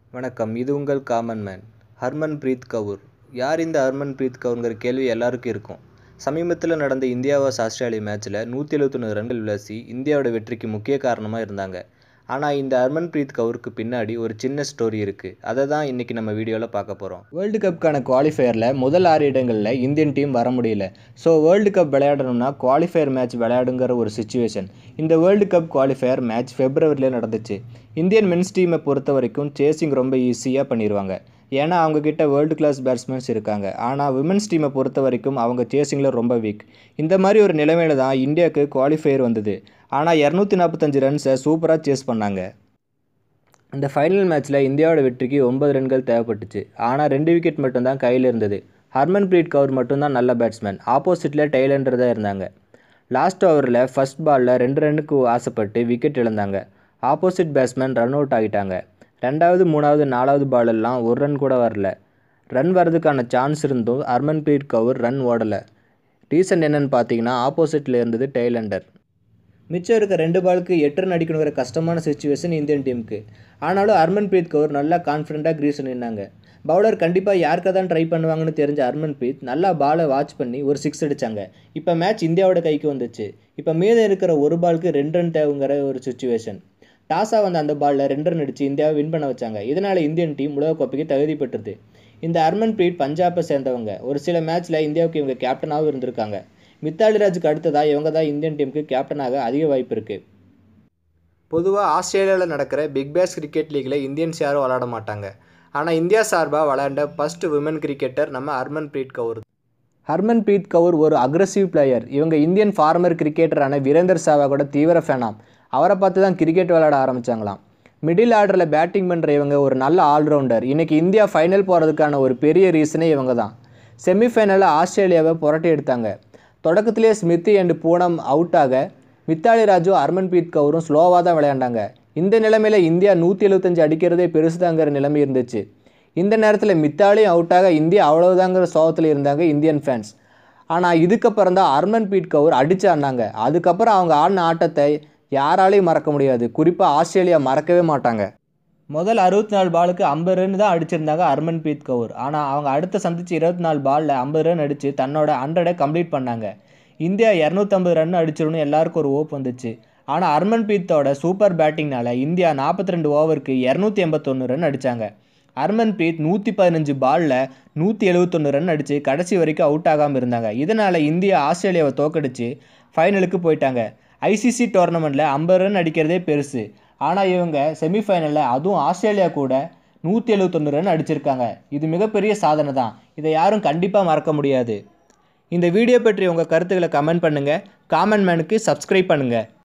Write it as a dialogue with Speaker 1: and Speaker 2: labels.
Speaker 1: வணக்கம் இது உங்கள் common man Harmanpreet Kaur யார் இந்த ஹர்மன் பிரீத் கவுருங்கிற கேள்வி எல்லாருக்கும் இருக்கும் சமீபத்தில் நடந்த இந்தியா vs ஆஸ்திரேலியா மேட்ச்சில் நூற்றி எழுபத்தொன்று ரன்கள் விளாசி இந்தியாவோட வெற்றிக்கு முக்கிய காரணமாக இருந்தாங்க ஆனால் இந்த ஹர்மன் பிரீத் கவுருக்கு பின்னாடி ஒரு சின்ன ஸ்டோரி இருக்குது அதை தான் இன்றைக்கி நம்ம வீடியோவில் பார்க்க போகிறோம் வேர்ல்டு கப்புக்கான குவாலிஃபயரில் முதல் ஆறு இடங்களில் இந்தியன் டீம் வர முடியல ஸோ வேர்ல்டு கப் விளையாடணும்னா குவாலிஃபயர் மேட்ச் விளையாடுங்கிற ஒரு சுச்சுவேஷன் இந்த வேர்ல்டு கப் குவாலிஃபயர் மேட்ச் ஃபெப்ரவரியில் நடந்துச்சு இந்தியன் மென்ஸ் டீமை பொறுத்த வரைக்கும் சேசிங் ரொம்ப ஈஸியாக பண்ணிடுவாங்க ஏன்னா அவங்கக்கிட்ட வேர்ல்டு கிளாஸ் பேட்ஸ்மேன்ஸ் இருக்காங்க ஆனால் விமன்ஸ் டீமை பொறுத்த வரைக்கும் அவங்க சேசிங்கில் ரொம்ப வீக் இந்த மாதிரி ஒரு நிலைமையில தான் இந்தியாவுக்கு குவாலிஃபயர் வந்தது ஆனால் இரநூத்தி நாற்பத்தஞ்சு ரன்ஸை சூப்பராக சேஸ் பண்ணாங்க இந்த ஃபைனல் மேட்ச்சில் இந்தியாவோட வெற்றிக்கு ஒன்பது ரன்கள் தேவைப்பட்டுச்சு ஆனால் ரெண்டு விக்கெட் மட்டும்தான் கையில் இருந்தது ஹர்மன் பிரீத் கவுர் மட்டும்தான் நல்ல பேட்ஸ்மேன் ஆப்போசிட்டில் டெய்லண்டர் தான் இருந்தாங்க லாஸ்ட் ஓவரில் ஃபர்ஸ்ட் பாலில் ரெண்டு ரன்னுக்கு ஆசைப்பட்டு விக்கெட் இழந்தாங்க ஆப்போசிட் பேட்ஸ்மேன் ரன் அவுட் ஆகிட்டாங்க ரெண்டாவது மூணாவது நாலாவது பாலெல்லாம் ஒரு ரன் கூட வரல ரன் வரதுக்கான சான்ஸ் இருந்தும் ஹர்மன் பிரீத் கவுர் ரன் ஓடலை ரீசன் என்னன்னு பார்த்தீங்கன்னா ஆப்போசிட்டில் இருந்தது டெய்லண்டர் மிச்சம் இருக்க ரெண்டு பாலுக்கு எட்டு ரன் அடிக்கணுங்கிற கஷ்டமான சுச்சுவேஷன் இந்தியன் டீமுக்கு ஆனாலும் ஹர்மன் பிரீத் கவுர் நல்லா கான்ஃபிடண்ட்டாக கிரீஸ் நின்னாங்க பவுலர் கண்டிப்பாக யாருக்காக தான் ட்ரை பண்ணுவாங்கன்னு தெரிஞ்ச ஹர்மன் பிரீத் நல்லா பாலை வாட்ச் பண்ணி ஒரு சிக்ஸ் அடித்தாங்க இப்போ மேட்ச் இந்தியாவோட கைக்கு வந்துச்சு இப்போ மீதம் இருக்கிற ஒரு பாலுக்கு ரெண்டு ரன் தேவைங்கிற ஒரு சுச்சுவேஷன் டாஸாக வந்த அந்த பாலில் ரெண்டு ரன் அடித்து இந்தியாவை வின் பண்ண வச்சாங்க இதனால் இந்தியன் டீம் உலகக்கோப்பைக்கு தகுதி பெற்றது இந்த ஹர்மன் பிரீத் பஞ்சாபை சேர்ந்தவங்க ஒரு சில மேட்ச்சில் இந்தியாவுக்கு இவங்க கேப்டனாகவும் இருந்திருக்காங்க மித்தாலி ராஜுக்கு அடுத்ததாக இவங்க தான் இந்தியன் டீமுக்கு கேப்டனாக அதிக வாய்ப்பு இருக்குது பொதுவாக ஆஸ்திரேலியாவில் நடக்கிற பிக் பேஷ் கிரிக்கெட் லீக்கில் இந்தியன்ஸ் யாரும் விளாட மாட்டாங்க ஆனால் இந்தியா சார்பாக விளையாண்ட ஃபர்ஸ்ட் விமன் கிரிக்கெட்டர் நம்ம ஹர்மன் பிரீத் கவுர் ஹர்மன் பிரீத் கவுர் ஒரு அக்ரஸிவ் பிளேயர் இவங்க இந்தியன் ஃபார்மர் கிரிக்கெட்டரான வீரேந்தர் சேவாகோட தீவிர ஃபேனாம் அவரை பார்த்து தான் கிரிக்கெட் விளையாட ஆரம்பித்தாங்களாம் மிடில் ஆர்டரில் பேட்டிங் பண்ணுற இவங்க ஒரு நல்ல ஆல்ரவுண்டர் இன்றைக்கி இந்தியா ஃபைனல் போகிறதுக்கான ஒரு பெரிய ரீசனே இவங்க தான் செமிஃபைனலில் ஆஸ்திரேலியாவை புரட்டி எடுத்தாங்க தொடக்கத்திலே ஸ்மிருதி அண்டு பூனம் அவுட் ஆக மித்தாலி ராஜு ஹர்மன்பிரீத் கவுரும் ஸ்லோவாக தான் விளையாண்டாங்க இந்த நிலைமையில் இந்தியா நூற்றி எழுபத்தஞ்சு அடிக்கிறதே பெருசுதாங்கிற நிலைமை இருந்துச்சு இந்த நேரத்தில் மித்தாலியும் அவுட்டாக இந்தியா அவ்வளவுதாங்கிற சோகத்தில் இருந்தாங்க இந்தியன் ஃபேன்ஸ் ஆனால் இதுக்கப்புறம் தான் ஹர்மன்பிரீத் கவுர் அடிச்சாடினாங்க அதுக்கப்புறம் அவங்க ஆடின ஆட்டத்தை யாராலையும் மறக்க முடியாது குறிப்பாக ஆஸ்திரேலியா மறக்கவே மாட்டாங்க முதல் அறுபத்தி நாலு பாலுக்கு ஐம்பது ரன் தான் அடிச்சிருந்தாங்க ஹர்மன்பிரீத் கவுர் ஆனால் அவங்க அடுத்த சந்திச்சு இருபத்தி நாலு பாலில் ஐம்பது ரன் அடித்து தன்னோட ஹண்ட்ரடை கம்ப்ளீட் பண்ணாங்க இந்தியா இரநூத்தம்பது ரன் அடிச்சிடணும் எல்லாருக்கும் ஒரு ஓப் வந்துச்சு ஆனால் ஹர்மன்பிரீத்தோட சூப்பர் பேட்டிங்னால இந்தியா நாற்பத்தி ரெண்டு ஓவருக்கு இரநூத்தி எண்பத்தொன்று ரன் அடித்தாங்க ஹர்மன்பிரீத் நூற்றி பதினஞ்சு பாலில் நூற்றி எழுபத்தொன்று ரன் அடித்து கடைசி வரைக்கும் அவுட் ஆகாமல் இருந்தாங்க இதனால் இந்தியா ஆஸ்திரேலியாவை தோக்கடிச்சு ஃபைனலுக்கு போயிட்டாங்க ஐசிசி டோர்னமெண்ட்டில் ஐம்பது ரன் அடிக்கிறதே பெருசு ஆனால் இவங்க செமிஃபைனலில் அதுவும் ஆஸ்திரேலியா கூட நூற்றி எழுபத்தொன்று ரன் அடிச்சிருக்காங்க இது மிகப்பெரிய சாதனை தான் இதை யாரும் கண்டிப்பாக மறக்க முடியாது இந்த வீடியோ பற்றி உங்கள் கருத்துக்களை கமெண்ட் பண்ணுங்கள் காமன் மேனுக்கு சப்ஸ்கிரைப் பண்ணுங்கள்